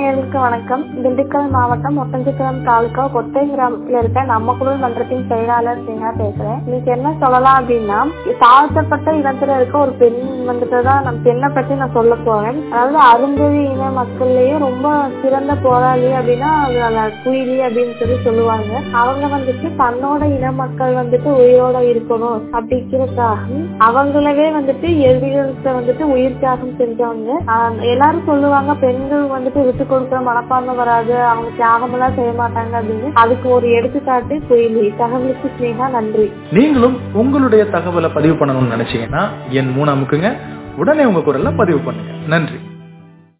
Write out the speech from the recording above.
நேயர்களுக்கு வணக்கம் திண்டுக்கல் மாவட்டம் ஒட்டஞ்சிக்குளம் தாலுகா கொட்டை கிராமத்துல இருக்க நம்ம குரல் மன்றத்தின் செயலாளர் சீனா பேசுறேன் இன்னைக்கு என்ன சொல்லலாம் அப்படின்னா தாழ்த்தப்பட்ட இடத்துல இருக்க ஒரு பெண் வந்துட்டு தான் நம்ம பெண்ணை பத்தி நான் சொல்ல போறேன் அதாவது அருந்ததி இன மக்கள்லயே ரொம்ப சிறந்த போராளி அப்படின்னா அதுல குயிலி அப்படின்னு சொல்லி சொல்லுவாங்க அவங்க வந்துட்டு தன்னோட இன மக்கள் வந்துட்டு உயிரோட இருக்கணும் அப்படிங்கிறதுக்காக அவங்களவே வந்துட்டு எதிரிகளுக்கு வந்துட்டு உயிர் தியாகம் செஞ்சவங்க ஆஹ் எல்லாரும் சொல்லுவாங்க பெண்கள் வந்துட்டு விட்டு கொடுக்குற மனப்பான்மை வராது அவங்க தியாகம் எல்லாம் செய்ய மாட்டாங்க அப்படின்னு அதுக்கு ஒரு எடுத்துக்காட்டு குயிலி தகவலுக்கு ஸ்னேகா நன்றி நீங்களும் உங்களுடைய தகவலை பதிவு பண்ணணும்னு நினைச்சீங்கன்னா என் மூணு அமுக்குங்க உடனே உங்க குரல்ல பதிவு பண்ணுங்க நன்றி